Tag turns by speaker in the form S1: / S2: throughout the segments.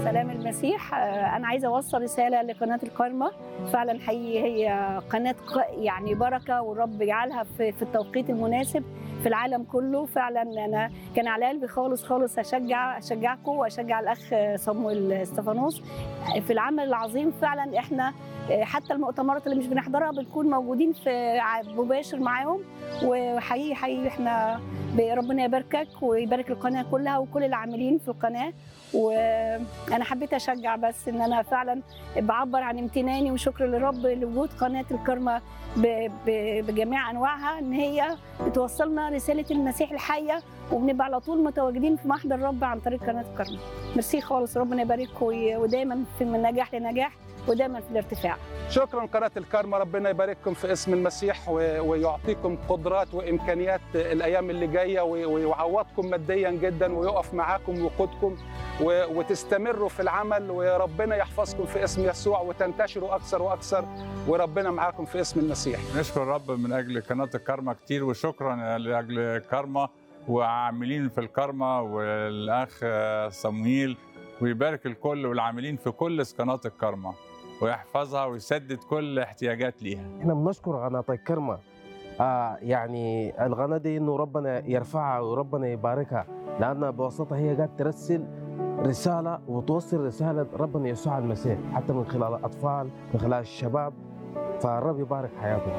S1: سلام المسيح آه، انا عايزه اوصل رساله لقناه الكارما فعلا حقيقي هي قناه ق- يعني بركه والرب يجعلها في, في التوقيت المناسب في العالم كله فعلا انا كان على قلبي خالص خالص اشجع اشجعكم واشجع الاخ صمويل استفانوس في العمل العظيم فعلا احنا آه، حتى المؤتمرات اللي مش بنحضرها بنكون موجودين في ع- مباشر معاهم وحقيقي حقيقي احنا ربنا يباركك ويبارك القناه كلها وكل العاملين في القناه وانا حبيت اشجع بس ان انا فعلا بعبر عن امتناني وشكر للرب لوجود قناه الكرمه ب- ب- بجميع انواعها ان هي بتوصلنا رساله المسيح الحيه وبنبقى على طول متواجدين في محضر الرب عن طريق قناه الكرمه ميرسي خالص ربنا يبارككم وي- ودايما في من نجاح لنجاح ودايما في الارتفاع
S2: شكرا قناة الكارما ربنا يبارككم في اسم المسيح و- ويعطيكم قدرات وإمكانيات الأيام اللي جاية و- ويعوضكم ماديا جدا ويقف معاكم ويقودكم و- وتستمروا في العمل وربنا يحفظكم في اسم يسوع وتنتشروا أكثر وأكثر وربنا معاكم في اسم المسيح
S3: نشكر الرب من اجل قناه الكارما كتير وشكرا لاجل كارما وعاملين في الكارما والاخ صمويل ويبارك الكل والعاملين في كل قناه الكارما ويحفظها ويسدد كل احتياجات ليها
S4: احنا بنشكر قناة الكرمة آه يعني القناة دي انه ربنا يرفعها وربنا يباركها لانها بواسطة هي قاعد ترسل رسالة وتوصل رسالة ربنا يسوع المسيح حتى من خلال الأطفال من خلال الشباب فالرب يبارك حياتهم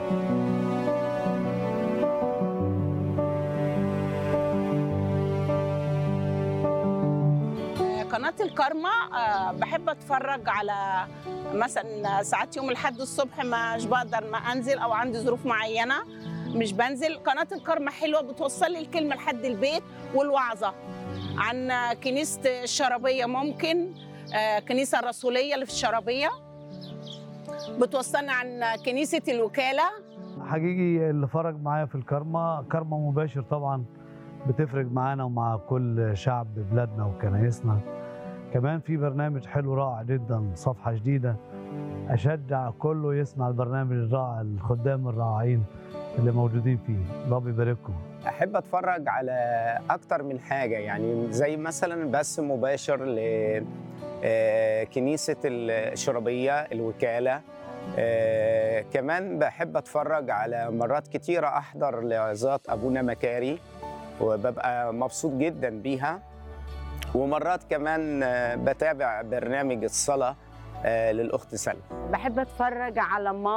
S5: قناة الكارما آه، بحب اتفرج على مثلا ساعات يوم الاحد الصبح مش بقدر ما انزل او عندي ظروف معينة مش بنزل قناة الكارما حلوة بتوصل لي الكلمة لحد البيت والوعظة عن كنيسة الشرابية ممكن آه، كنيسة الرسولية اللي في الشرابية بتوصلنا عن كنيسة الوكالة
S6: حقيقي اللي فرج معايا في الكرمة كرمة مباشر طبعا بتفرق معانا ومع كل شعب بلادنا وكنايسنا كمان في برنامج حلو رائع جدا صفحة جديدة أشجع كله يسمع البرنامج الرائع الخدام الرائعين اللي موجودين فيه رب يبارككم
S7: احب اتفرج على اكتر من حاجه يعني زي مثلا بث مباشر ل آه، كنيسه الشربيه الوكاله آه، كمان بحب اتفرج على مرات كتيره احضر لعظات ابونا مكاري وببقى مبسوط جدا بيها ومرات كمان آه، بتابع برنامج الصلاه آه، للاخت سلمى
S8: بحب اتفرج على ماما